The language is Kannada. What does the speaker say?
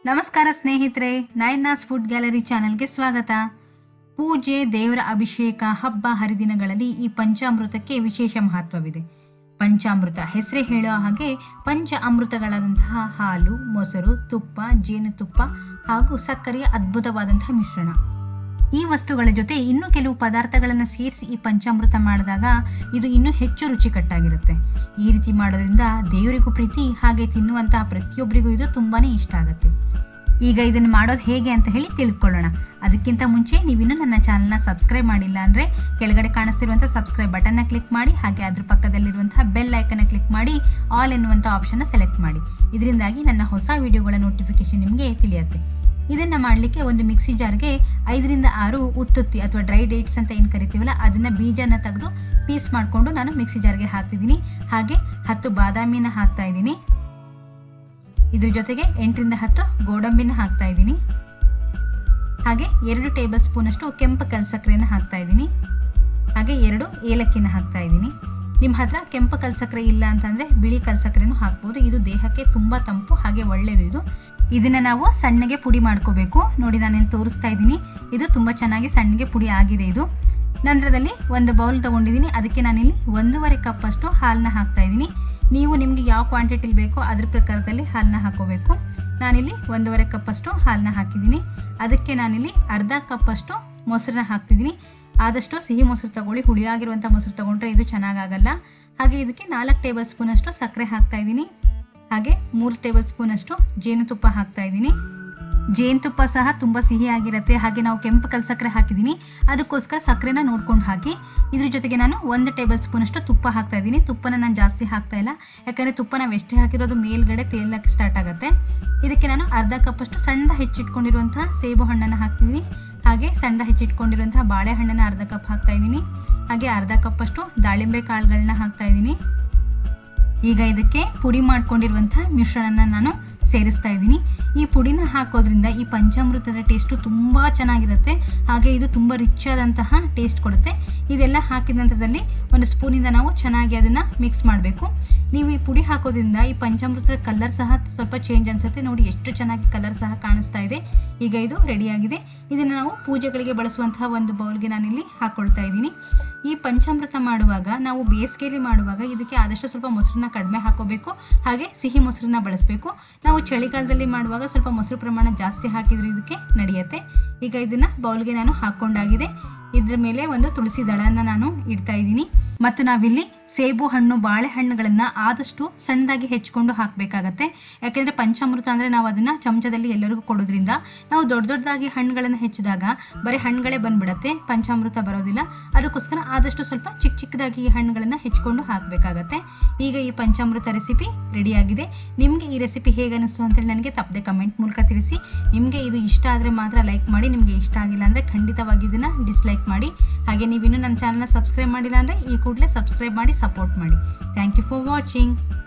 ನಮಸ್ಕಾರ ಸ್ನೇಹಿತರೆ ನಯನಾಸ್ ಫುಡ್ ಗ್ಯಾಲರಿ ಚಾನೆಲ್ಗೆ ಸ್ವಾಗತ ಪೂಜೆ ದೇವರ ಅಭಿಷೇಕ ಹಬ್ಬ ಹರಿದಿನಗಳಲ್ಲಿ ಈ ಪಂಚಾಮೃತಕ್ಕೆ ವಿಶೇಷ ಮಹತ್ವವಿದೆ ಪಂಚಾಮೃತ ಹೆಸರೇ ಹೇಳೋ ಹಾಗೆ ಪಂಚ ಅಮೃತಗಳಾದಂತಹ ಹಾಲು ಮೊಸರು ತುಪ್ಪ ಜೇನುತುಪ್ಪ ಹಾಗೂ ಸಕ್ಕರೆಯ ಅದ್ಭುತವಾದಂತಹ ಮಿಶ್ರಣ ಈ ವಸ್ತುಗಳ ಜೊತೆ ಇನ್ನೂ ಕೆಲವು ಪದಾರ್ಥಗಳನ್ನು ಸೇರಿಸಿ ಈ ಪಂಚಾಮೃತ ಮಾಡಿದಾಗ ಇದು ಇನ್ನೂ ಹೆಚ್ಚು ರುಚಿಕಟ್ಟಾಗಿರುತ್ತೆ ಈ ರೀತಿ ಮಾಡೋದ್ರಿಂದ ದೇವರಿಗೂ ಪ್ರೀತಿ ಹಾಗೆ ತಿನ್ನುವಂತಹ ಪ್ರತಿಯೊಬ್ಬರಿಗೂ ಇದು ತುಂಬಾನೇ ಇಷ್ಟ ಆಗುತ್ತೆ ಈಗ ಇದನ್ನು ಮಾಡೋದು ಹೇಗೆ ಅಂತ ಹೇಳಿ ತಿಳ್ಕೊಳ್ಳೋಣ ಅದಕ್ಕಿಂತ ಮುಂಚೆ ನೀವಿನ್ನೂ ನನ್ನ ಚಾನಲ್ನ ಸಬ್ಸ್ಕ್ರೈಬ್ ಮಾಡಿಲ್ಲ ಅಂದರೆ ಕೆಳಗಡೆ ಕಾಣಿಸ್ತಿರುವಂಥ ಸಬ್ಸ್ಕ್ರೈಬ್ ಬಟನ್ನ ಕ್ಲಿಕ್ ಮಾಡಿ ಹಾಗೆ ಅದ್ರ ಪಕ್ಕದಲ್ಲಿರುವಂತಹ ಬೆಲ್ ಐಕನ್ನ ಕ್ಲಿಕ್ ಮಾಡಿ ಆಲ್ ಎನ್ನುವಂಥ ಆಪ್ಷನ್ನ ಸೆಲೆಕ್ಟ್ ಮಾಡಿ ಇದರಿಂದಾಗಿ ನನ್ನ ಹೊಸ ವಿಡಿಯೋಗಳ ನೋಟಿಫಿಕೇಶನ್ ನಿಮಗೆ ತಿಳಿಯುತ್ತೆ ಇದನ್ನು ಮಾಡಲಿಕ್ಕೆ ಒಂದು ಮಿಕ್ಸಿ ಜಾರ್ಗೆ ಐದರಿಂದ ಆರು ಉತ್ತುತ್ತಿ ಅಥವಾ ಡ್ರೈ ಡೇಟ್ಸ್ ಅಂತ ಏನು ಕರಿತೀವಲ್ಲ ಅದನ್ನು ಬೀಜನ ತೆಗೆದು ಪೀಸ್ ಮಾಡಿಕೊಂಡು ನಾನು ಮಿಕ್ಸಿ ಜಾರ್ಗೆ ಹಾಕ್ತಿದ್ದೀನಿ ಹಾಗೆ ಹತ್ತು ಬಾದಾಮಿನ ಹಾಕ್ತಾ ಇದ್ದೀನಿ ಇದ್ರ ಜೊತೆಗೆ ಎಂಟರಿಂದ ಹತ್ತು ಗೋಡಂಬಿನ ಹಾಕ್ತಾ ಇದ್ದೀನಿ ಹಾಗೆ ಎರಡು ಟೇಬಲ್ ಸ್ಪೂನಷ್ಟು ಕೆಂಪು ಕಲ್ಸಕ್ಕರೆನ ಹಾಕ್ತಾ ಇದ್ದೀನಿ ಹಾಗೆ ಎರಡು ಏಲಕ್ಕಿನ ಹಾಕ್ತಾ ಇದ್ದೀನಿ ನಿಮ್ಮ ಹತ್ರ ಕೆಂಪು ಕಲ್ಸಕ್ಕರೆ ಇಲ್ಲ ಅಂತಂದರೆ ಬಿಳಿ ಕಲ್ಸಕ್ಕರೆನೂ ಹಾಕ್ಬೋದು ಇದು ದೇಹಕ್ಕೆ ತುಂಬ ತಂಪು ಹಾಗೆ ಒಳ್ಳೆಯದು ಇದು ಇದನ್ನು ನಾವು ಸಣ್ಣಗೆ ಪುಡಿ ಮಾಡ್ಕೋಬೇಕು ನೋಡಿ ನಾನಿಲ್ಲಿ ತೋರಿಸ್ತಾ ಇದ್ದೀನಿ ಇದು ತುಂಬ ಚೆನ್ನಾಗಿ ಸಣ್ಣಗೆ ಪುಡಿ ಆಗಿದೆ ಇದು ನಂತರದಲ್ಲಿ ಒಂದು ಬೌಲ್ ತೊಗೊಂಡಿದ್ದೀನಿ ಅದಕ್ಕೆ ನಾನಿಲ್ಲಿ ಒಂದೂವರೆ ಕಪ್ಪಷ್ಟು ಹಾಲನ್ನ ಹಾಕ್ತಾ ಇದ್ದೀನಿ ನೀವು ನಿಮಗೆ ಯಾವ ಕ್ವಾಂಟಿಟಿಲಿ ಬೇಕೋ ಅದ್ರ ಪ್ರಕಾರದಲ್ಲಿ ಹಾಲನ್ನ ಹಾಕೋಬೇಕು ನಾನಿಲ್ಲಿ ಒಂದೂವರೆ ಕಪ್ಪಷ್ಟು ಹಾಲನ್ನ ಹಾಕಿದ್ದೀನಿ ಅದಕ್ಕೆ ನಾನಿಲ್ಲಿ ಅರ್ಧ ಕಪ್ಪಷ್ಟು ಮೊಸರನ್ನ ಹಾಕ್ತಿದ್ದೀನಿ ಆದಷ್ಟು ಸಿಹಿ ಮೊಸರು ತಗೊಳ್ಳಿ ಹುಳಿಯಾಗಿರುವಂಥ ಮೊಸರು ತಗೊಂಡ್ರೆ ಇದು ಚೆನ್ನಾಗಾಗಲ್ಲ ಹಾಗೆ ಇದಕ್ಕೆ ನಾಲ್ಕು ಟೇಬಲ್ ಸ್ಪೂನಷ್ಟು ಸಕ್ಕರೆ ಹಾಕ್ತಾ ಇದ್ದೀನಿ ಹಾಗೆ ಮೂರು ಟೇಬಲ್ ಸ್ಪೂನಷ್ಟು ಜೇನುತುಪ್ಪ ಹಾಕ್ತಾ ಇದ್ದೀನಿ ಜೇನುತುಪ್ಪ ಸಹ ತುಂಬ ಸಿಹಿಯಾಗಿರುತ್ತೆ ಹಾಗೆ ನಾವು ಕೆಂಪು ಕಲ್ ಸಕ್ಕರೆ ಹಾಕಿದ್ದೀನಿ ಅದಕ್ಕೋಸ್ಕರ ಸಕ್ಕರೆನ ನೋಡ್ಕೊಂಡು ಹಾಕಿ ಇದ್ರ ಜೊತೆಗೆ ನಾನು ಒಂದು ಟೇಬಲ್ ಸ್ಪೂನಷ್ಟು ತುಪ್ಪ ಹಾಕ್ತಾ ಇದ್ದೀನಿ ತುಪ್ಪನ ನಾನು ಜಾಸ್ತಿ ಹಾಕ್ತಾ ಇಲ್ಲ ಯಾಕಂದರೆ ತುಪ್ಪ ನಾವು ಎಷ್ಟೇ ಹಾಕಿರೋದು ಮೇಲ್ಗಡೆ ತೇಲಕ್ಕೆ ಸ್ಟಾರ್ಟ್ ಆಗುತ್ತೆ ಇದಕ್ಕೆ ನಾನು ಅರ್ಧ ಕಪ್ಪಷ್ಟು ಸಣ್ಣ ಹೆಚ್ಚಿಟ್ಕೊಂಡಿರುವಂತಹ ಸೇಬು ಹಣ್ಣನ್ನು ಹಾಕ್ತೀನಿ ಹಾಗೆ ಸಣ್ಣ ಹೆಚ್ಚಿಟ್ಕೊಂಡಿರುವಂತಹ ಬಾಳೆಹಣ್ಣನ್ನು ಅರ್ಧ ಕಪ್ ಹಾಕ್ತಾ ಇದ್ದೀನಿ ಹಾಗೆ ಅರ್ಧ ಕಪ್ಪಷ್ಟು ದಾಳಿಂಬೆ ಕಾಳುಗಳನ್ನ ಹಾಕ್ತಾ ಇದ್ದೀನಿ ಈಗ ಇದಕ್ಕೆ ಪುಡಿ ಮಾಡ್ಕೊಂಡಿರುವಂತಹ ಮಿಶ್ರಣನ ನಾನು ಸೇರಿಸ್ತಾ ಇದ್ದೀನಿ ಈ ಪುಡಿನ ಹಾಕೋದ್ರಿಂದ ಈ ಪಂಚಾಮೃತದ ಟೇಸ್ಟು ತುಂಬ ಚೆನ್ನಾಗಿರುತ್ತೆ ಹಾಗೆ ಇದು ತುಂಬ ರಿಚ್ ಆದಂತಹ ಟೇಸ್ಟ್ ಕೊಡುತ್ತೆ ಇದೆಲ್ಲ ಹಾಕಿದ ನಂತರದಲ್ಲಿ ಒಂದು ಸ್ಪೂನಿಂದ ನಾವು ಚೆನ್ನಾಗಿ ಅದನ್ನು ಮಿಕ್ಸ್ ಮಾಡಬೇಕು ನೀವು ಈ ಪುಡಿ ಹಾಕೋದ್ರಿಂದ ಈ ಪಂಚಾಮೃತದ ಕಲರ್ ಸಹ ಸ್ವಲ್ಪ ಚೇಂಜ್ ಅನಿಸುತ್ತೆ ನೋಡಿ ಎಷ್ಟು ಚೆನ್ನಾಗಿ ಕಲರ್ ಸಹ ಕಾಣಿಸ್ತಾ ಇದೆ ಈಗ ಇದು ರೆಡಿಯಾಗಿದೆ ಇದನ್ನು ನಾವು ಪೂಜೆಗಳಿಗೆ ಬಳಸುವಂತಹ ಒಂದು ಬೌಲ್ಗೆ ನಾನಿಲ್ಲಿ ಹಾಕ್ಕೊಳ್ತಾ ಇದ್ದೀನಿ ಈ ಪಂಚಾಮೃತ ಮಾಡುವಾಗ ನಾವು ಬೇಸಿಗೆಯಲ್ಲಿ ಮಾಡುವಾಗ ಇದಕ್ಕೆ ಆದಷ್ಟು ಸ್ವಲ್ಪ ಮೊಸರನ್ನ ಕಡಿಮೆ ಹಾಕೋಬೇಕು ಹಾಗೆ ಸಿಹಿ ಮೊಸರನ್ನ ಬಳಸಬೇಕು ನಾವು ಚಳಿಗಾಲದಲ್ಲಿ ಮಾಡುವಾಗ ಸ್ವಲ್ಪ ಮೊಸರು ಪ್ರಮಾಣ ಜಾಸ್ತಿ ಹಾಕಿದ್ರು ಇದಕ್ಕೆ ನಡೆಯುತ್ತೆ ಈಗ ಇದನ್ನು ಬೌಲ್ಗೆ ನಾನು ಹಾಕ್ಕೊಂಡಾಗಿದೆ ಇದ್ರ ಮೇಲೆ ಒಂದು ತುಳಸಿ ದಳನ ನಾನು ಇಡ್ತಾ ಇದ್ದೀನಿ ಮತ್ತು ನಾವಿಲ್ಲಿ ಸೇಬು ಹಣ್ಣು ಬಾಳೆಹಣ್ಣುಗಳನ್ನು ಆದಷ್ಟು ಸಣ್ಣದಾಗಿ ಹೆಚ್ಕೊಂಡು ಹಾಕಬೇಕಾಗತ್ತೆ ಯಾಕೆಂದರೆ ಪಂಚಾಮೃತ ಅಂದರೆ ನಾವು ಅದನ್ನು ಚಮಚದಲ್ಲಿ ಎಲ್ಲರಿಗೂ ಕೊಡೋದ್ರಿಂದ ನಾವು ದೊಡ್ಡ ದೊಡ್ಡದಾಗಿ ಹಣ್ಣುಗಳನ್ನು ಹೆಚ್ಚಿದಾಗ ಬರೀ ಹಣ್ಣುಗಳೇ ಬಂದ್ಬಿಡತ್ತೆ ಪಂಚಾಮೃತ ಬರೋದಿಲ್ಲ ಅದಕ್ಕೋಸ್ಕರ ಆದಷ್ಟು ಸ್ವಲ್ಪ ಚಿಕ್ಕ ಚಿಕ್ಕದಾಗಿ ಈ ಹಣ್ಣುಗಳನ್ನು ಹೆಚ್ಕೊಂಡು ಹಾಕಬೇಕಾಗತ್ತೆ ಈಗ ಈ ಪಂಚಾಮೃತ ರೆಸಿಪಿ ರೆಡಿಯಾಗಿದೆ ನಿಮಗೆ ಈ ರೆಸಿಪಿ ಹೇಗೆ ಅನಿಸ್ತು ಅಂತೇಳಿ ನನಗೆ ತಪ್ಪದೆ ಕಮೆಂಟ್ ಮೂಲಕ ತಿಳಿಸಿ ನಿಮಗೆ ಇದು ಇಷ್ಟ ಆದರೆ ಮಾತ್ರ ಲೈಕ್ ಮಾಡಿ ನಿಮಗೆ ಇಷ್ಟ ಆಗಿಲ್ಲ ಅಂದರೆ ಖಂಡಿತವಾಗಿ ಇದನ್ನು ಡಿಸ್ಲೈಕ್ ಮಾಡಿ ಹಾಗೆ ನೀವಿನ್ನೂ ನನ್ನ ಚಾನಲ್ನ ಸಬ್ಸ್ಕ್ರೈಬ್ ಮಾಡಿಲ್ಲ ಅಂದರೆ ಈ ಕೂಡಲೇ ಸಬ್ಸ್ಕ್ರೈಬ್ ಮಾಡಿ ಸಪೋರ್ಟ್ ಮಾಡಿ ಥ್ಯಾಂಕ್ ಯು ಫಾರ್ ವಾಚಿಂಗ್